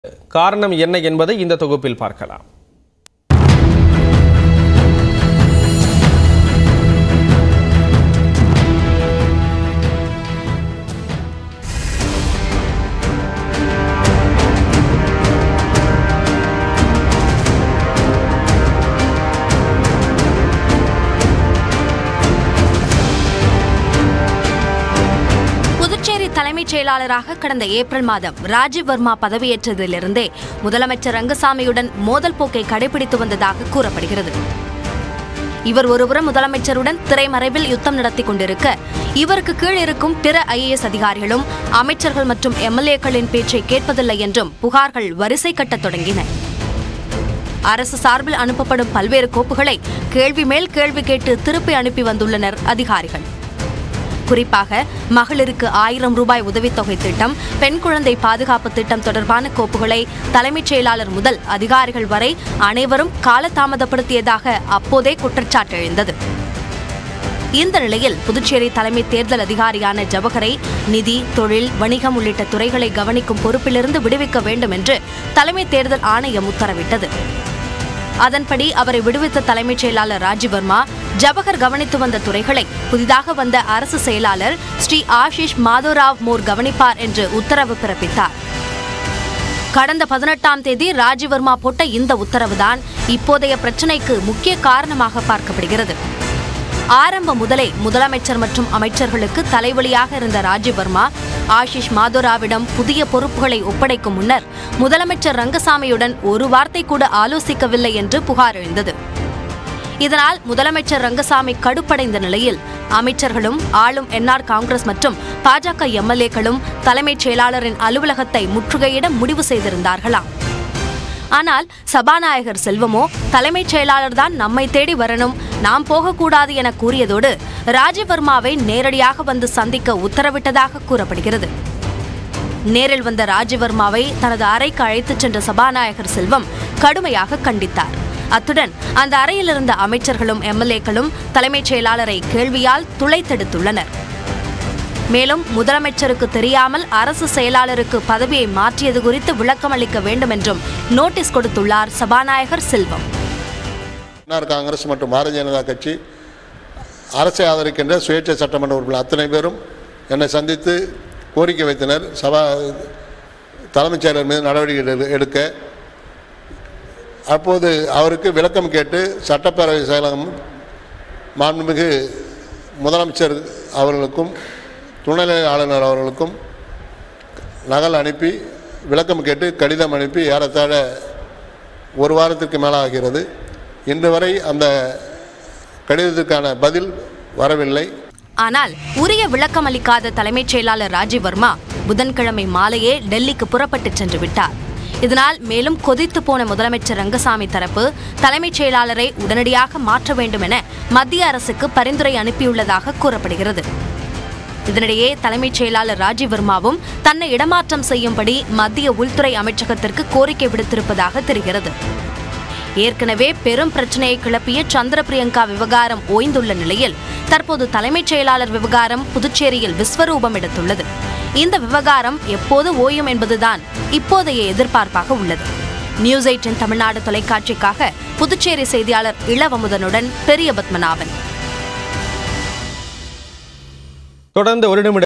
காரணம் என்ன என்பதை இந்த தொகுப்பில் பார்க்கலாம் புதுச்சேரி தலைமைச் செயலாளராக கடந்த ஏப்ரல் மாதம் ராஜீவ் வர்மா பதவியேற்றதிலிருந்தே முதலமைச்சர் ரங்கசாமியுடன் மோதல் போக்கை கடைபிடித்து வந்ததாக கூறப்படுகிறது இவர் ஒருபுறம் முதலமைச்சருடன் திரைமறைவில் யுத்தம் நடத்தி கொண்டிருக்க இவருக்கு கீழ் இருக்கும் பிற ஐஏஎஸ் அதிகாரிகளும் அமைச்சர்கள் மற்றும் எம்எல்ஏக்களின் பேச்சை கேட்பதில்லை என்றும் புகார்கள் வரிசை கட்டத் தொடங்கின அரசு சார்பில் அனுப்பப்படும் பல்வேறு கோப்புகளை கேள்வி மேல் கேள்வி கேட்டு திருப்பி அனுப்பி வந்துள்ளனர் அதிகாரிகள் குறிப்பாக மகளிருக்கு ஆயிரம் ரூபாய் உதவித்தொகை திட்டம் பெண் குழந்தை பாதுகாப்பு திட்டம் தொடர்பான கோப்புகளை தலைமைச் செயலாளர் முதல் அதிகாரிகள் வரை அனைவரும் காலதாமதப்படுத்தியதாக அப்போதே குற்றச்சாட்டு எழுந்தது இந்த நிலையில் புதுச்சேரி தலைமை தேர்தல் அதிகாரியான ஜவஹரை நிதி தொழில் வணிகம் உள்ளிட்ட துறைகளை கவனிக்கும் பொறுப்பிலிருந்து விடுவிக்க வேண்டும் என்று தலைமை தேர்தல் ஆணையம் உத்தரவிட்டது அதன்படி அவரை விடுவித்த தலைமைச் செயலாளர் ராஜீவ் வர்மா ஜவஹர் கவனித்து வந்த துறைகளை புதிதாக வந்த அரசு செயலாளர் ஸ்ரீ ஆஷிஷ் மாதவராவ் மோர் கவனிப்பார் என்று உத்தரவு பிறப்பித்தார் கடந்த பதினெட்டாம் தேதி ராஜீவ் வர்மா போட்ட இந்த உத்தரவுதான் இப்போதைய பிரச்சினைக்கு முக்கிய காரணமாக பார்க்கப்படுகிறது ஆரம்ப முதலே முதலமைச்சர் மற்றும் அமைச்சர்களுக்கு தலைவலியாக இருந்த ராஜீவ் வர்மா ஆஷிஷ் மாதோராவிடம் புதிய பொறுப்புகளை ஒப்படைக்கும் முன்னர் முதலமைச்சர் ரங்கசாமியுடன் ஒரு வார்த்தை கூட ஆலோசிக்கவில்லை என்று புகார் எழுந்தது இதனால் முதலமைச்சர் ரங்கசாமி கடுப்படைந்த நிலையில் அமைச்சர்களும் ஆளும் என்ஆர் காங்கிரஸ் மற்றும் பாஜக எம்எல்ஏக்களும் தலைமைச் செயலாளரின் அலுவலகத்தை முற்றுகையிட முடிவு செய்திருந்தார்களாம் ஆனால் சபாநாயகர் செல்வமோ தலைமைச் செயலாளர் தான் நம்மை தேடி வரணும் நாம் போகக்கூடாது என கூறியதோடு ராஜவர்மாவை நேரடியாக வந்து சந்திக்க உத்தரவிட்டதாக கூறப்படுகிறது நேரில் வந்த ராஜவர்மாவை தனது அறைக்கு அழைத்துச் சென்ற சபாநாயகர் செல்வம் கடுமையாக கண்டித்தார் அத்துடன் அந்த அறையில் இருந்த அமைச்சர்களும் எம்எல்ஏக்களும் தலைமைச் செயலாளரை கேள்வியால் துளைத்தெடுத்துள்ளனர் மேலும் முதலமைச்சருக்கு தெரியாமல் அரசு செயலாளருக்கு பதவியை மாற்றியது குறித்து விளக்கம் அளிக்க வேண்டும் என்றும் நோட்டீஸ் கொடுத்துள்ளார் சபாநாயகர் செல்வம் என்ஆர் காங்கிரஸ் மற்றும் பாரதிய ஜனதா கட்சி அரசை ஆதரிக்கின்ற சுயேட்சை சட்டமன்ற உறுப்பினர் அத்தனை பேரும் என்னை சந்தித்து கோரிக்கை வைத்தனர் சபா தலைமைச் செயலர் மீது நடவடிக்கை எடு- எடுக்க அப்போது அவருக்கு விளக்கம் கேட்டு சட்டப்பேரவை செயலகம் மாண்புமிகு முதலமைச்சர் அவர்களுக்கும் துணைநிலை ஆளுநர் அவர்களுக்கும் நகல் அனுப்பி விளக்கம் கேட்டு கடிதம் அனுப்பி ஏறத்தாழ ஒரு வாரத்திற்கு மேலே ஆகிறது இன்று வரை அந்த கடிதத்திற்கான பதில் வரவில்லை ஆனால் உரிய விளக்கம் அளிக்காத தலைமைச் செயலாளர் ராஜீவ் வர்மா புதன்கிழமை மாலையே டெல்லிக்கு புறப்பட்டுச் சென்று விட்டார் இதனால் மேலும் கொதித்து போன முதலமைச்சர் ரங்கசாமி தரப்பு தலைமைச் செயலாளரை உடனடியாக மாற்ற வேண்டும் என மத்திய அரசுக்கு பரிந்துரை அனுப்பியுள்ளதாக கூறப்படுகிறது இதனிடையே தலைமைச் செயலாளர் ராஜீவ் வர்மாவும் தன்னை இடமாற்றம் செய்யும்படி மத்திய உள்துறை அமைச்சகத்திற்கு கோரிக்கை விடுத்திருப்பதாக தெரிகிறது ஏற்கனவே பெரும் பிரச்சனையை கிளப்பிய சந்திர பிரியங்கா விவகாரம் ஓய்ந்துள்ள நிலையில் தற்போது தலைமைச் செயலாளர் விவகாரம் புதுச்சேரியில் விஸ்வரூபம் எடுத்துள்ளது இந்த விவகாரம் எப்போது ஓயும் என்பதுதான் இப்போதைய எதிர்பார்ப்பாக உள்ளது நியூஸ் எயிட்டின் தமிழ்நாடு தொலைக்காட்சிக்காக புதுச்சேரி செய்தியாளர் இளவமுதனுடன் பெரிய பத்மநாபன் தொடர்ந்து ஒரு நிமிடம்